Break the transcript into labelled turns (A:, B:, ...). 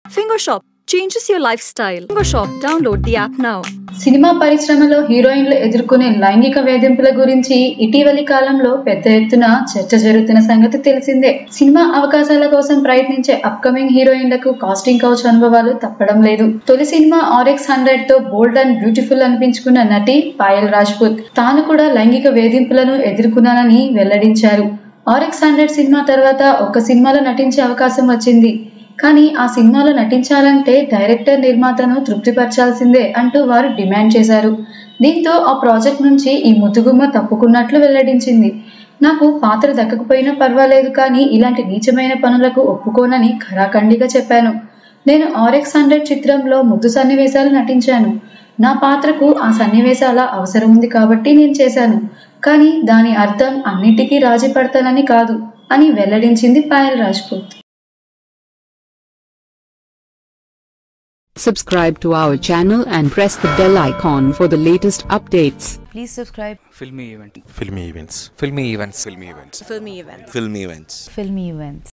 A: Fingershop changes your lifestyle. Fingershop, download the app now.
B: సినిమా పరిశ్రమలో హీరోయిన్లు ఎదుర్కొనే లైంగిక వేధింపుల గురించి ఇటీవలి కాలంలో పెద్ద ఎత్తున చర్చ జరుగుతున్న సంగతి తెలిసిందే సినిమా అవకాశాల కోసం ప్రయత్నించే అప్కమింగ్ హీరోయిన్లకు కాస్టింగ్ కౌచ్ అనుభవాలు తప్పడం లేదు తొలి సినిమా ఆర్ఎక్స్ హండ్రెడ్ తో బోల్డ్ అండ్ బ్యూటిఫుల్ అనిపించుకున్న నటి పాయల్ రాజ్పూత్ తాను కూడా లైంగిక వేధింపులను ఎదుర్కొన్నానని వెల్లడించారు ఆర్ఎక్స్ హండ్రెడ్ సినిమా తర్వాత ఒక సినిమాలో నటించే అవకాశం వచ్చింది కానీ ఆ సినిమాలో నటించాలంటే డైరెక్టర్ నిర్మాతను తృప్తిపరచాల్సిందే అంటూ వారు డిమాండ్ చేశారు దీంతో ఆ ప్రాజెక్ట్ నుంచి ఈ ముద్దుగుమ్మ తప్పుకున్నట్లు వెల్లడించింది నాకు పాత్ర దక్కకపోయినా పర్వాలేదు కానీ ఇలాంటి నీచమైన పనులకు ఒప్పుకోనని ఖరాఖండిగా చెప్పాను నేను ఆర్ఎక్స్ హండ్రెడ్ చిత్రంలో ముద్దు సన్నివేశాలు నటించాను నా పాత్రకు ఆ సన్నివేశాల అవసరం ఉంది కాబట్టి నేను చేశాను కానీ దాని అర్థం అన్నిటికీ రాజీ పడతానని కాదు అని వెల్లడించింది Payal Rajput
C: Subscribe to our channel and press the bell icon for the latest updates.
D: Please subscribe
E: filmy event
F: filmy events
E: filmy events
F: filmy events
G: filmy events.
F: filmy events
D: Filmy Events.